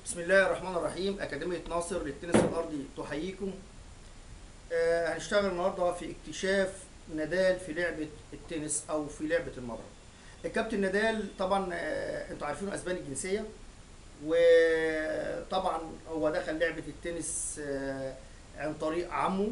بسم الله الرحمن الرحيم أكاديمية ناصر للتنس الأرضي تحييكم آه هنشتغل النهارده في اكتشاف نادال في لعبة التنس أو في لعبة المضرب. الكابتن نادال طبعا آه انتوا عارفينه أسباني الجنسية وطبعا هو دخل لعبة التنس آه عن طريق عمه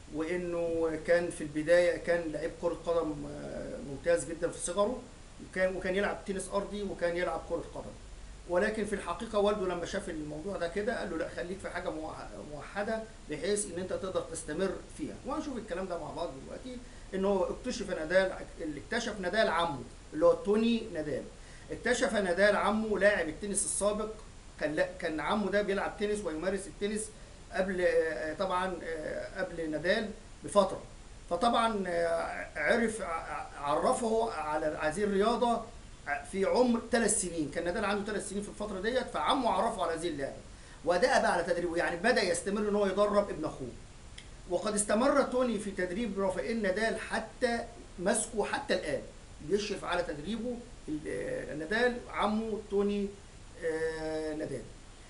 وانه كان في البدايه كان لعيب كره قدم آه، ممتاز جدا في صغره وكان وكان يلعب تنس ارضي وكان يلعب كره قدم ولكن في الحقيقه والده لما شاف الموضوع ده كده قال له لا خليك في حاجه موح- موحده بحيث ان انت تقدر تستمر فيها وهنشوف الكلام ده مع بعض دلوقتي ان هو اكتشف نادال اللي اكتشف نادال عمه اللي هو توني نادال اكتشف نادال عمه لاعب التنس السابق كان لا كان عمه ده بيلعب تنس ويمارس التنس قبل آه، طبعا آه، قبل نادال بفتره فطبعا آه، عرف ع- عرفه على هذه الرياضه في عمر ثلاث سنين كان نادال عنده ثلاث سنين في الفتره ديت فعمه عرفه على هذه اللعبه ودأب على تدريبه يعني بدا يستمر ان هو يدرب ابن اخوه وقد استمر توني في تدريب رافائيل نادال حتى مسكه حتى الان يشرف على تدريبه ال- آه، نادال عمه توني آه، نادال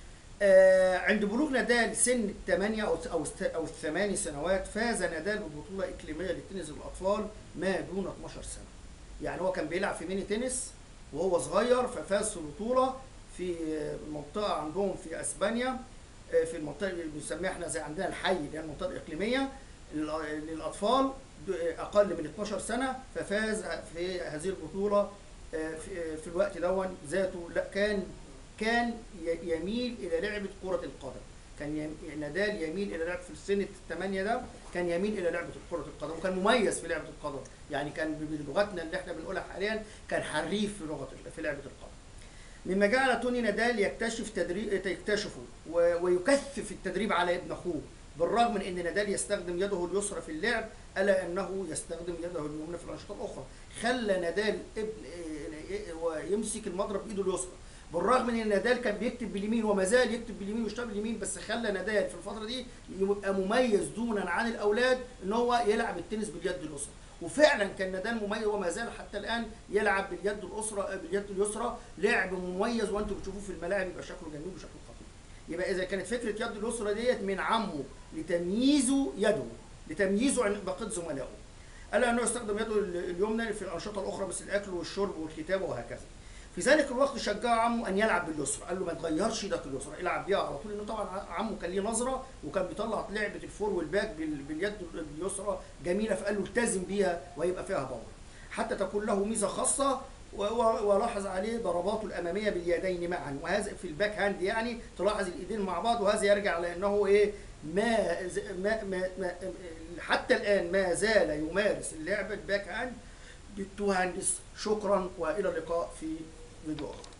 آه، عند بلوغ نادال سن الثمانية أو أو الست- أو الثماني سنوات فاز نادال ببطولة إقليمية للتنس للأطفال ما دون 12 سنة. يعني هو كان بيلعب في ميني تنس وهو صغير ففاز في بطولة في آه، منطقة عندهم في أسبانيا آه، في المنطقة اللي بنسميها احنا زي عندنا الحي اللي هي المنطقة الإقليمية لل- للأطفال د- أقل من 12 سنة ففاز في هذه البطولة آه، في في الوقت دون ذاته لا كان كان ي- يميل الى لعبه كره القدم كان يم- نادال يميل الى لعب في السن الثمانيه ده كان يميل الى لعبه كره القدم وكان مميز في لعبه القدم يعني كان بلغتنا اللي احنا بنقولها حاليا كان حريف في لغه في لعبه القدم مما جعل توني نادال يكتشف تدريب يكتشفه و- ويكثف التدريب على ابن اخوه بالرغم من ان نادال يستخدم يده اليسرى في اللعب الا انه يستخدم يده اليمنى في الانشطه الاخرى خلى نادال ابن إيه- إيه- ويمسك المضرب بايده اليسرى بالرغم من ان نادال كان بيكتب باليمين وما زال يكتب باليمين ويشتغل باليمين بس خلى نادال في الفتره دي يبقى مميز دونا عن الاولاد ان هو يلعب التنس باليد اليسرى وفعلا كان نادال مميز وما زال حتى الان يلعب باليد اليسرى باليد اليسرى لعب مميز وانتم بتشوفوه في الملاعب يبقى شكله جميل وشكله خطير يبقى اذا كانت فكره يد اليسرى ديت من عمه لتمييزه يده لتمييزه عن بقيه زملائه الا انه يستخدم يده اليمنى في الانشطه الاخرى مثل الاكل والشرب والكتابه وهكذا في ذلك الوقت شجع عمه ان يلعب باليسرى قال له ما تغيرش ايدك اليسرى العب بيها على طول لانه طبعا عمه كان ليه نظره وكان بيطلع لعبه الفور والباك بال- باليد اليسرى جميله فقال له التزم بيها ويبقى فيها باور حتى تكون له ميزه خاصه و- و- ولاحظ عليه ضرباته الاماميه باليدين معا وهذا في الباك هاند يعني تلاحظ الايدين مع بعض وهذا يرجع لانه ايه ما, ز- ما, ما, ما حتى الان ما زال يمارس اللعبه الباك هاند بالتو هاندس شكرا والى اللقاء في فيديو اخر